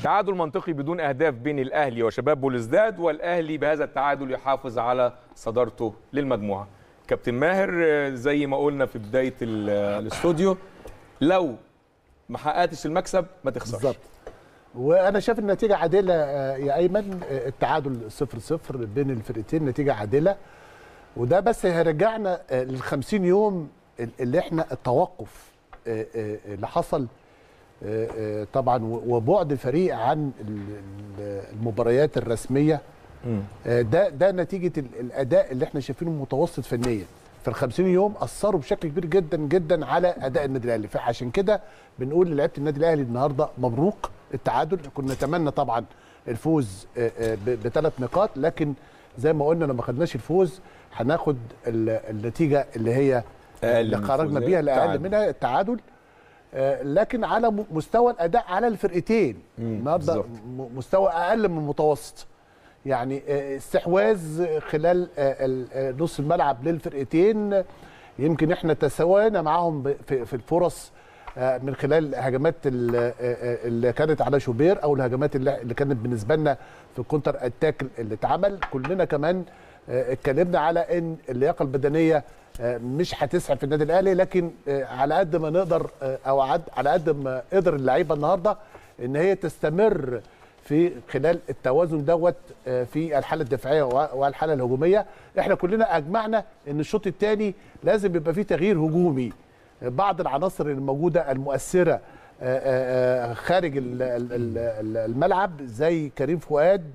تعادل منطقي بدون اهداف بين الاهلي وشباب بولزداد والاهلي بهذا التعادل يحافظ على صدارته للمجموعه كابتن ماهر آه، زي ما قلنا في بدايه ال- آه، الاستوديو لو ما حققتش المكسب ما تخسرش بالظبط وانا شايف النتيجه عادله آه، يا ايمن آه، التعادل 0 0 بين الفرقتين نتيجه عادله وده بس هيرجعنا لل 50 يوم ال- اللي احنا التوقف آه، آه، اللي حصل آه، آه، طبعا و- وبعد الفريق عن ال- ال- المباريات الرسميه مم. آه، ده ده نتيجه ال- الاداء اللي احنا شايفينه متوسط فنيا في ال 50 يوم اثروا بشكل كبير جدا جدا على اداء النادي الاهلي فعشان كده بنقول للعيبه النادي الاهلي النهارده مبروك التعادل كنا نتمنى طبعا الفوز بثلاث نقاط لكن زي ما قلنا لو ما خدناش الفوز هناخد ال- النتيجه اللي هي أقل اللي من خرجنا الفوز. بيها الاقل التعادل. منها التعادل آه، لكن على م- مستوى الاداء على الفرقتين مم، النهارده بالظبط. م- مستوى اقل من المتوسط يعني آه، استحواذ خلال آه، ال- آه، نص الملعب للفرقتين آه، يمكن احنا تساوينا معاهم ب- في في الفرص آه، من خلال هجمات ال- آه، آه، اللي كانت على شوبير او الهجمات اللي اللي كانت بالنسبه لنا في الكونتر اتاك اللي اتعمل كلنا كمان آه، اتكلمنا على ان اللياقه البدنيه آه، مش هتسعف في النادي الاهلي لكن آه، على قد ما نقدر آه، او عد- على قد ما قدر اللعيبه النهارده ان هي تستمر في خلال التوازن دوت آه، في الحاله الدفاعيه و- والحاله الهجوميه احنا كلنا اجمعنا ان الشوط الثاني لازم يبقى فيه تغيير هجومي بعض العناصر الموجوده المؤثره آه، آه، آه، خارج ال- ال- ال- ال- الملعب زي كريم فؤاد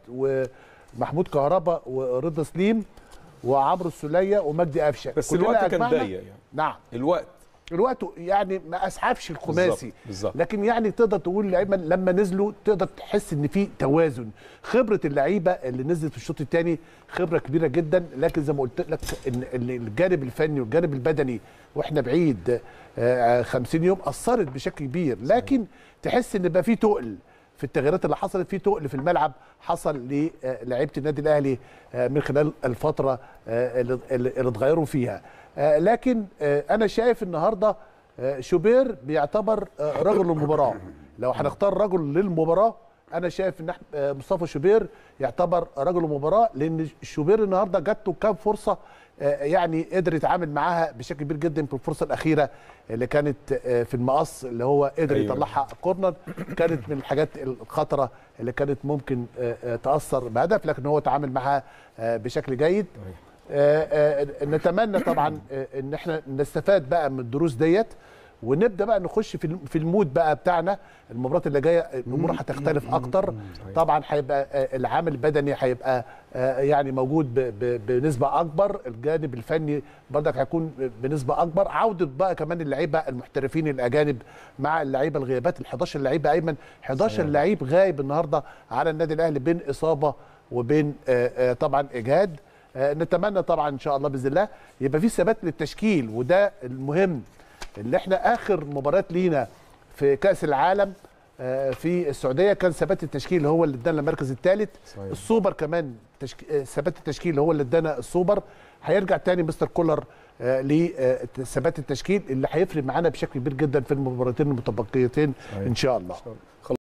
ومحمود كهربا ورضا سليم وعمرو السوليه ومجدي قفشه بس كلنا الوقت كان أجمعنا- ضيق يعني نعم الوقت الوقت يعني ما اسعفش الخماسي بالظبط، بالظبط. لكن يعني تقدر تقول لعيبه لما نزلوا تقدر تحس ان في توازن خبره اللعيبه اللي نزلت في الشوط الثاني خبره كبيره جدا لكن زي ما قلت لك ان إن الجانب الفني والجانب البدني واحنا بعيد آه، 50 يوم اثرت بشكل كبير لكن تحس ان بقى في تقل في التغييرات اللي حصلت في تقل في الملعب حصل للاعيبه النادي الاهلي آه، من خلال الفتره آه، اللي اللي اللي اتغيروا فيها آه، لكن آه، انا شايف النهارده آه، شوبير بيعتبر آه، رجل المباراه لو هنختار رجل للمباراه انا شايف ان إحنا- آه، مصطفى شوبير يعتبر رجل المباراه لان شوبير النهارده جات له كام فرصه آه، يعني قدر يتعامل معاها بشكل كبير جدا في الفرصه الاخيره اللي كانت آه، في المقص اللي هو قدر أيوة. يطلعها كورنر كانت من الحاجات الخطره اللي كانت ممكن آه، آه، تاثر بهدف لكن هو تعامل معها آه، بشكل جيد آه، آه، نتمنى طبعا آه، ان احنا نستفاد بقى من الدروس ديت ونبدا بقى نخش في الم- في المود بقى بتاعنا المباراه اللي جايه الامور هتختلف اكتر طبعا هيبقى آه، العامل البدني هيبقى آه، يعني موجود ب- ب- بنسبه اكبر الجانب الفني برضك هيكون بنسبه اكبر عوده بقى كمان اللعيبه المحترفين الاجانب مع اللعيبه الغيابات ال 11 لعيبه ايمن 11 لعيب غايب النهارده على النادي الاهلي بين اصابه وبين آه، آه، طبعا اجهاد آه، نتمنى طبعا ان شاء الله باذن الله يبقى في ثبات للتشكيل وده المهم اللي احنا اخر مباراه لينا في كاس العالم آه، في السعوديه كان ثبات التشكيل هو اللي ادانا المركز الثالث صحيح. السوبر كمان تشك... آه، ثبات التشكيل هو اللي ادانا السوبر هيرجع تاني مستر كولر آه، لثبات التشكيل اللي هيفرق معانا بشكل كبير جدا في المباراتين المتبقيتين ان شاء الله